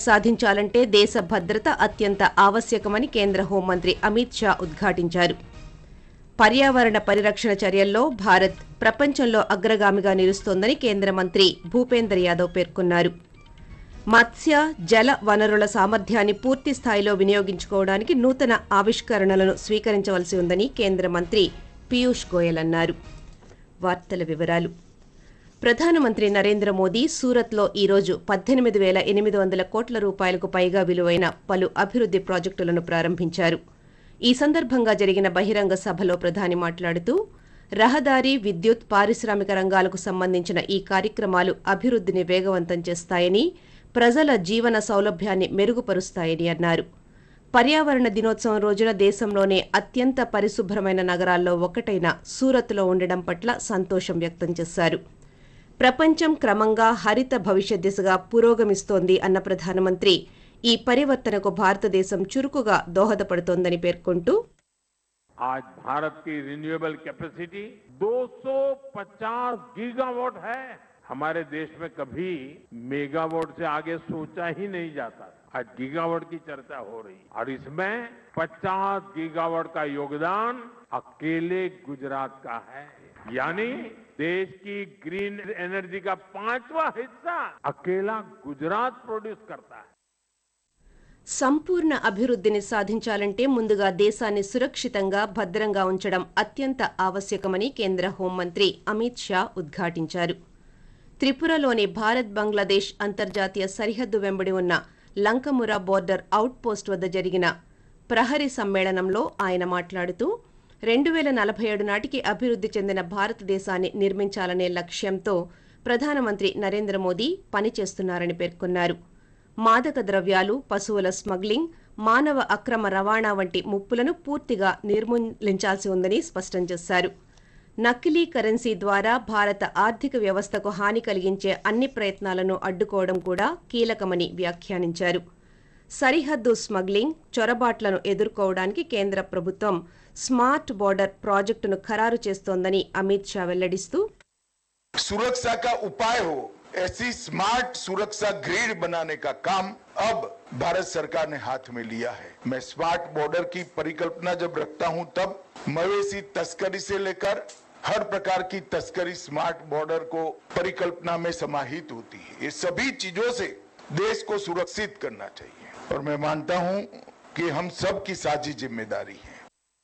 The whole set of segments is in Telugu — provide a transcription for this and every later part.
సాధించాలంటే దేశ భద్రత అత్యంత ఆవశ్యకమని కేంద్ర హోంమంత్రి అమిత్ షా ఉద్ఘాటించారు పర్యావరణ పరిరక్షణ చర్యల్లో భారత్ ప్రపంచంలో అగ్రగామిగా నిలుస్తోందని కేంద్ర మంత్రి భూపేందర్ యాదవ్ పేర్కొన్నారు మత్స్య జల వనరుల సామర్థ్యాన్ని పూర్తి స్థాయిలో వినియోగించుకోవడానికి నూతన ఆవిష్కరణలను స్వీకరించవలసి ఉందని కేంద్ర మంత్రి పీయూష్ గోయల్ అన్నారు వార్తల వివరాలు ప్రధానమంత్రి నరేంద్ర మోదీ సూరత్లో ఈరోజు పద్దెనిమిది వేల ఎనిమిది వందల కోట్ల రూపాయలకు పైగా విలువైన పలు అభివృద్ది ప్రాజెక్టులను ప్రారంభించారు ఈ సందర్భంగా జరిగిన బహిరంగ సభలో ప్రధాని మాట్లాడుతూ రహదారి విద్యుత్ పారిశ్రామిక రంగాలకు సంబంధించిన ఈ కార్యక్రమాలు అభివృద్ధిని వేగవంతం చేస్తాయని ప్రజల జీవన సౌలభ్యాన్ని మెరుగుపరుస్తాయని అన్నారు పర్యావరణ దినోత్సవం రోజున దేశంలోనే అత్యంత పరిశుభ్రమైన నగరాల్లో ఒకటైన సూరత్లో ఉండడం పట్ల సంతోషం వ్యక్తం చేశారు ప్రపంచం క్రమంగా హరిత భవిష్యత్ దిశగా పురోగమిస్తోంది అన్న ప్రధానమంత్రి ఈ పరివర్తనకు భారతదేశం చురుకుగా దోహదపడుతోందని పేర్కొంటూ आज भारत की रिन्यूएबल कैपेसिटी 250 गीगावाट है हमारे देश में कभी मेगावाट से आगे सोचा ही नहीं जाता आज गीगावाट की चर्चा हो रही है और इसमें 50 गीगावाट का योगदान अकेले गुजरात का है यानी देश की ग्रीन एनर्जी का पांचवा हिस्सा अकेला गुजरात प्रोड्यूस करता है సంపూర్ణ అభివృద్ధిని సాధించాలంటే ముందుగా దేశాన్ని సురక్షితంగా భద్రంగా ఉంచడం అత్యంత ఆవశ్యకమని కేంద్ర హోంమంత్రి అమిత్ షా ఉద్ఘాటించారు త్రిపురలోని భారత్ బంగ్లాదేశ్ అంతర్జాతీయ సరిహద్దు వెంబడి ఉన్న లంకమురా బోర్డర్ అవుట్ పోస్ట్ వద్ద జరిగిన ప్రహరీ సమ్మేళనంలో ఆయన మాట్లాడుతూ రెండు వేల నలభై ఏడు నాటికి అభివృద్ధి చెందిన భారతదేశాన్ని నిర్మించాలనే లక్ష్యంతో ప్రధానమంత్రి నరేంద్ర మోదీ పనిచేస్తున్నారని పేర్కొన్నారు మాదక ద్రవ్యాలు పశువుల స్మగ్లింగ్ మానవ అక్రమ రవాణా వంటి ముప్పులను పూర్తిగా నిర్మూలించాల్సి ఉందని స్పష్టం చేశారు నకిలీ కరెన్సీ ద్వారా భారత ఆర్థిక వ్యవస్థకు హాని కలిగించే అన్ని ప్రయత్నాలను అడ్డుకోవడం కూడా కీలకమని వ్యాఖ్యానించారు సరిహద్దు స్మగ్లింగ్ చొరబాట్లను ఎదుర్కోవడానికి కేంద్ర ప్రభుత్వం స్మార్ట్ బోర్డర్ ప్రాజెక్టును ఖరారు చేస్తోందని అమిత్ షా వెల్లడిస్తూ सुरक्षा का उपाय हो ऐसी स्मार्ट सुरक्षा ग्रिड बनाने का काम अब भारत सरकार ने हाथ में लिया है मैं स्मार्ट बॉर्डर की परिकल्पना जब रखता हूं तब मवेशी तस्करी से लेकर हर प्रकार की तस्करी स्मार्ट बॉर्डर को परिकल्पना में समाहित होती है ये सभी चीजों से देश को सुरक्षित करना चाहिए और मैं मानता हूं कि हम सब की साझी जिम्मेदारी है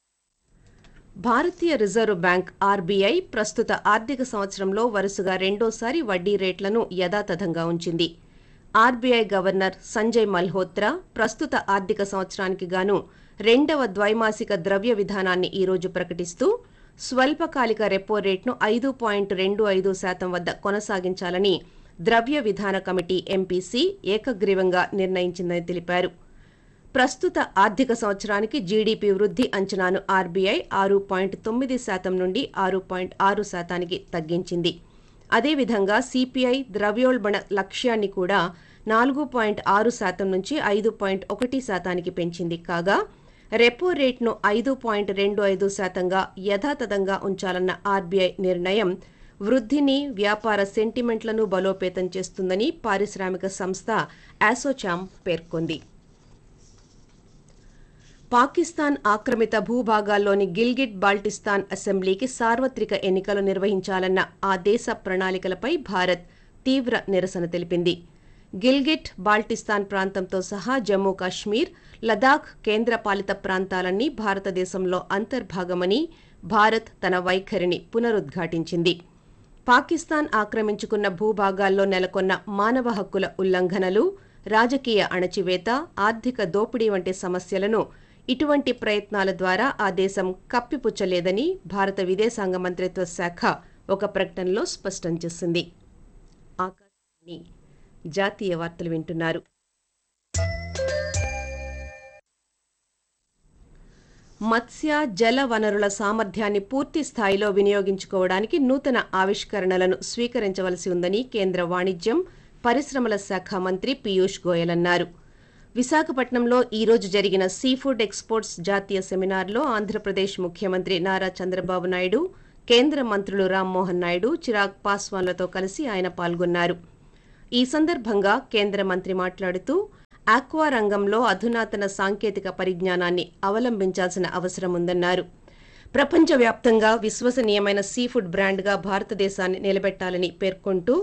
భారతీయ రిజర్వ్ బ్యాంక్ ఆర్బీఐ ప్రస్తుత ఆర్థిక సంవత్సరంలో వరుసగా రెండోసారి వడ్డీ రేట్లను యథాతథంగా ఉంచింది ఆర్బీఐ గవర్నర్ సంజయ్ మల్హోత్రా ప్రస్తుత ఆర్థిక సంవత్సరానికి గాను రెండవ ద్వైమాసిక ద్రవ్య విధానాన్ని ఈరోజు ప్రకటిస్తూ స్వల్పకాలిక రెపో రేట్ను ఐదు పాయింట్ రెండు ఐదు శాతం వద్ద కొనసాగించాలని ద్రవ్య విధాన కమిటీ ఎంపీసీ ఏకగ్రీవంగా నిర్ణయించిందని తెలిపారు ప్రస్తుత ఆర్థిక సంవత్సరానికి జీడీపీ వృద్ధి అంచనాను ఆర్బీఐ ఆరు పాయింట్ తొమ్మిది శాతం నుండి ఆరు పాయింట్ ఆరు శాతానికి తగ్గించింది అదేవిధంగా సిపిఐ ద్రవ్యోల్బణ లక్ష్యాన్ని కూడా నాలుగు పాయింట్ ఆరు శాతం నుంచి ఐదు పాయింట్ ఒకటి శాతానికి పెంచింది కాగా రెపో రేట్ను ఐదు పాయింట్ రెండు ఐదు శాతంగా యథాతథంగా ఉంచాలన్న ఆర్బీఐ నిర్ణయం వృద్ధిని వ్యాపార సెంటిమెంట్లను బలోపేతం చేస్తుందని పారిశ్రామిక సంస్థ ఆసోచామ్ పేర్కొంది పాకిస్తాన్ ఆక్రమిత భూభాగాల్లోని గిల్గిట్ బాల్టిస్తాన్ అసెంబ్లీకి సార్వత్రిక ఎన్నికలు నిర్వహించాలన్న ఆ దేశ ప్రణాళికలపై భారత్ తీవ్ర నిరసన తెలిపింది గిల్గిట్ బాల్టిస్తాన్ ప్రాంతంతో సహా జమ్మూ కాశ్మీర్ లదాఖ్ కేంద్రపాలిత ప్రాంతాలన్నీ భారతదేశంలో అంతర్భాగమని భారత్ తన వైఖరిని పునరుద్ఘాటించింది పాకిస్తాన్ ఆక్రమించుకున్న భూభాగాల్లో నెలకొన్న మానవ హక్కుల ఉల్లంఘనలు రాజకీయ అణచివేత ఆర్థిక దోపిడీ వంటి సమస్యలను ఇటువంటి ప్రయత్నాల ద్వారా ఆ దేశం కప్పిపుచ్చలేదని భారత విదేశాంగ మంత్రిత్వ శాఖ ఒక ప్రకటనలో స్పష్టం చేసింది ఆకాశవాణి జాతీయ వార్తలు వింటున్నారు మత్స్య జల వనరుల సామర్థ్యాన్ని పూర్తి స్థాయిలో వినియోగించుకోవడానికి నూతన ఆవిష్కరణలను స్వీకరించవలసి ఉందని కేంద్ర వాణిజ్యం పరిశ్రమల శాఖ మంత్రి పీయూష్ గోయల్ అన్నారు విశాఖపట్నంలో ఈ రోజు జరిగిన సీ ఫుడ్ ఎక్స్పోర్ట్స్ జాతీయ సెమినార్లో ఆంధ్రప్రదేశ్ ముఖ్యమంత్రి నారా చంద్రబాబు నాయుడు కేంద్ర మంత్రులు రామ్మోహన్ నాయుడు చిరాగ్ పాస్వాన్లతో కలిసి ఆయన పాల్గొన్నారు ఈ సందర్భంగా కేంద్ర మంత్రి మాట్లాడుతూ ఆక్వా రంగంలో అధునాతన సాంకేతిక పరిజ్ఞానాన్ని అవలంబించాల్సిన అవసరం ఉందన్నారు ప్రపంచవ్యాప్తంగా విశ్వసనీయమైన సీ ఫుడ్ బ్రాండ్గా భారతదేశాన్ని నిలబెట్టాలని పేర్కొంటూ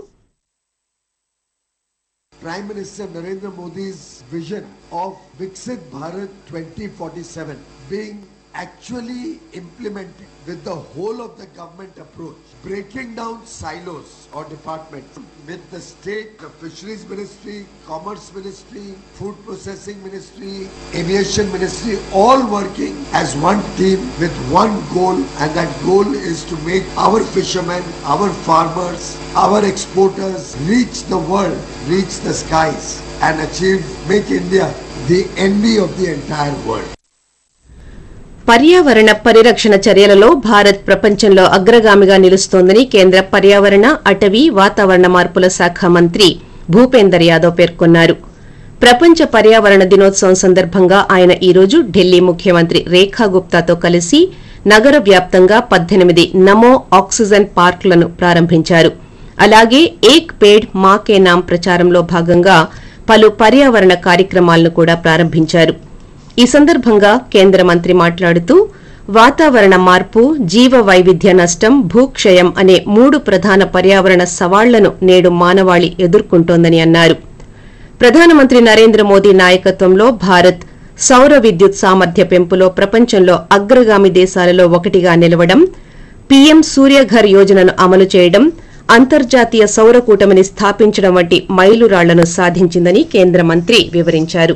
Prime Minister Narendra Modi's vision of Viksit Bharat 2047 being actually implemented with the whole of the government approach, breaking down silos or departments with the state, the fisheries ministry, commerce ministry, food processing ministry, aviation ministry, all working as one team with one goal and that goal is to make our fishermen, our farmers, our exporters reach the world, reach the skies and achieve, make India the envy of the entire world. పర్యావరణ పరిరక్షణ చర్యలలో భారత్ ప్రపంచంలో అగ్రగామిగా నిలుస్తోందని కేంద్ర పర్యావరణ అటవీ వాతావరణ మార్పుల శాఖ మంత్రి భూపేందర్ యాదవ్ పేర్కొన్నారు ప్రపంచ పర్యావరణ దినోత్సవం సందర్భంగా ఆయన ఈ రోజు ఢిల్లీ ముఖ్యమంత్రి రేఖా గుప్తాతో కలిసి నగర వ్యాప్తంగా పద్దెనిమిది నమో ఆక్సిజన్ పార్కులను ప్రారంభించారు అలాగే ఏక్ పేడ్ మా కే నామ్ ప్రచారంలో భాగంగా పలు పర్యావరణ కార్యక్రమాలను కూడా ప్రారంభించారు ఈ సందర్భంగా కేంద్ర మంత్రి మాట్లాడుతూ వాతావరణ మార్పు జీవ వైవిధ్య నష్టం భూక్షయం అనే మూడు ప్రధాన పర్యావరణ సవాళ్లను నేడు మానవాళి ఎదుర్కొంటోందని అన్నారు ప్రధానమంత్రి నరేంద్ర మోదీ నాయకత్వంలో భారత్ సౌర విద్యుత్ సామర్థ్య పెంపులో ప్రపంచంలో అగ్రగామి దేశాలలో ఒకటిగా నిలవడం పీఎం సూర్యఘర్ యోజనను అమలు చేయడం అంతర్జాతీయ సౌర కూటమిని స్థాపించడం వంటి మైలురాళ్లను సాధించిందని కేంద్ర మంత్రి వివరించారు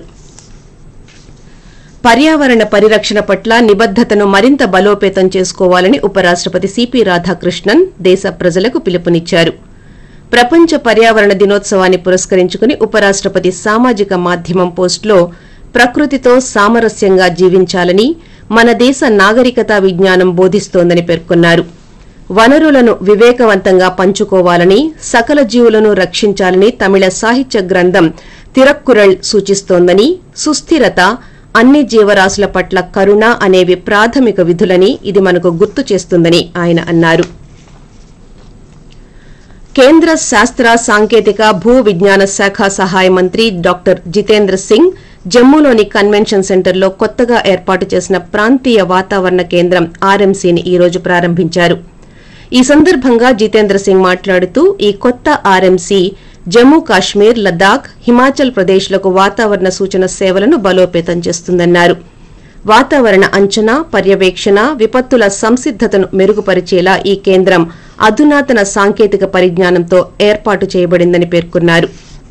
పర్యావరణ పరిరక్షణ పట్ల నిబద్దతను మరింత బలోపేతం చేసుకోవాలని ఉపరాష్టపతి సిపి రాధాకృష్ణన్ దేశ ప్రజలకు పిలుపునిచ్చారు ప్రపంచ పర్యావరణ దినోత్సవాన్ని పురస్కరించుకుని ఉపరాష్టపతి సామాజిక మాధ్యమం పోస్టులో ప్రకృతితో సామరస్యంగా జీవించాలని మన దేశ నాగరికతా విజ్ఞానం బోధిస్తోందని పేర్కొన్నారు వనరులను వివేకవంతంగా పంచుకోవాలని సకల జీవులను రక్షించాలని తమిళ సాహిత్య గ్రంథం తిరక్కురళ్ సూచిస్తోందని సుస్థిరత అన్ని జీవరాశుల పట్ల కరుణ అనేవి ప్రాథమిక విధులని ఇది మనకు గుర్తు చేస్తుందని ఆయన అన్నారు కేంద్ర శాస్త్ర సాంకేతిక భూ విజ్ఞాన శాఖ సహాయ మంత్రి డాక్టర్ జితేంద్ర సింగ్ జమ్మూలోని కన్వెన్షన్ సెంటర్లో కొత్తగా ఏర్పాటు చేసిన ప్రాంతీయ వాతావరణ కేంద్రం ఆర్ఎంసీని ఈ రోజు ప్రారంభించారు ఈ సందర్భంగా జితేంద్ర సింగ్ మాట్లాడుతూ ఈ కొత్త ఆర్ఎంసీ జమ్మూ కాశ్మీర్ లద్దాఖ్ హిమాచల్ ప్రదేశ్లకు వాతావరణ సూచన సేవలను బలోపేతం చేస్తుందన్నారు వాతావరణ అంచనా పర్యవేక్షణ విపత్తుల సంసిద్దతను మెరుగుపరిచేలా ఈ కేంద్రం అధునాతన సాంకేతిక పరిజ్ఞానంతో ఏర్పాటు చేయబడిందని పేర్కొన్నారు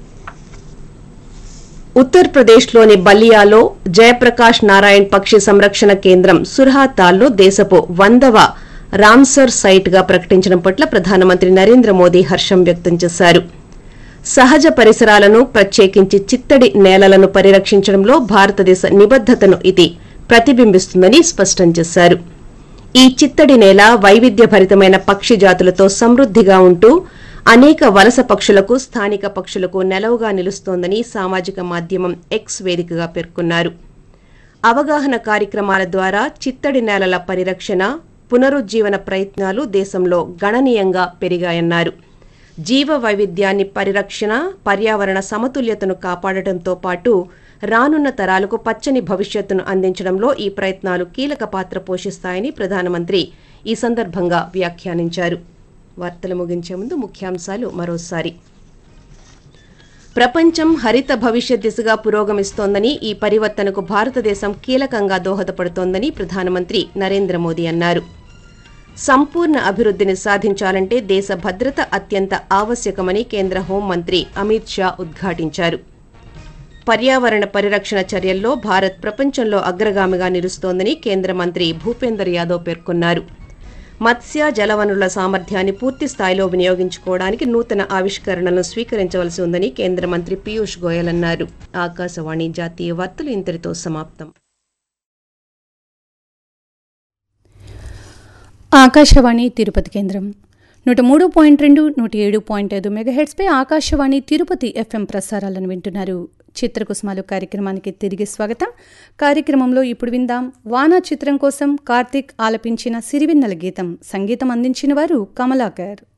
ఉత్తరప్రదేశ్లోని బల్లియాలో జయప్రకాష్ నారాయణ్ పక్షి సంరక్షణ కేంద్రం సుర్హాతాల్లో దేశపు వందవ రామ్సర్ సైట్ గా ప్రకటించడం పట్ల ప్రధానమంత్రి నరేంద్ర మోదీ హర్షం వ్యక్తం చేశారు సహజ పరిసరాలను ప్రత్యేకించి చిత్తడి నేలలను పరిరక్షించడంలో భారతదేశ నిబద్దతను ఇది ప్రతిబింబిస్తుందని స్పష్టం చేశారు ఈ చిత్తడి నేల వైవిధ్యభరితమైన పక్షి జాతులతో సమృద్దిగా ఉంటూ అనేక వలస పక్షులకు స్థానిక పక్షులకు నెలవుగా నిలుస్తోందని సామాజిక మాధ్యమం ఎక్స్ వేదికగా పేర్కొన్నారు అవగాహన కార్యక్రమాల ద్వారా చిత్తడి నేలల పరిరక్షణ పునరుజ్జీవన ప్రయత్నాలు దేశంలో గణనీయంగా పెరిగాయన్నారు జీవ వైవిధ్యాన్ని పరిరక్షణ పర్యావరణ సమతుల్యతను కాపాడటంతో పాటు రానున్న తరాలకు పచ్చని భవిష్యత్తును అందించడంలో ఈ ప్రయత్నాలు కీలక పాత్ర పోషిస్తాయని ప్రధానమంత్రి ఈ సందర్భంగా వ్యాఖ్యానించారు వార్తలు ముగించే ముందు ముఖ్యాంశాలు మరోసారి ప్రపంచం హరిత భవిష్యత్ దిశగా పురోగమిస్తోందని ఈ పరివర్తనకు భారతదేశం కీలకంగా దోహదపడుతోందని ప్రధానమంత్రి నరేంద్ర మోదీ అన్నారు సంపూర్ణ అభివృద్ధిని సాధించాలంటే దేశ భద్రత అత్యంత ఆవశ్యకమని కేంద్ర హోంమంత్రి అమిత్ షా ఉద్ఘాటించారు పర్యావరణ పరిరక్షణ చర్యల్లో భారత్ ప్రపంచంలో అగ్రగామిగా నిలుస్తోందని కేంద్ర మంత్రి భూపేందర్ యాదవ్ పేర్కొన్నారు మత్స్య జలవనరుల సామర్థ్యాన్ని పూర్తి స్థాయిలో వినియోగించుకోవడానికి నూతన ఆవిష్కరణలను స్వీకరించవలసి ఉందని కేంద్ర మంత్రి పీయూష్ గోయల్ అన్నారు ఆకాశవాణి జాతీయ వార్తలు ఇంతటితో సమాప్తం ఆకాశవాణి తిరుపతి కేంద్రం నూట మూడు పాయింట్ రెండు నూట ఏడు పాయింట్ ఐదు మెగాహెడ్స్పై ఆకాశవాణి తిరుపతి ఎఫ్ఎం ప్రసారాలను వింటున్నారు చిత్రకుసుమాలు కార్యక్రమానికి తిరిగి స్వాగతం కార్యక్రమంలో ఇప్పుడు విందాం వానా చిత్రం కోసం కార్తీక్ ఆలపించిన సిరివెన్నెల గీతం సంగీతం అందించిన వారు కమలాకర్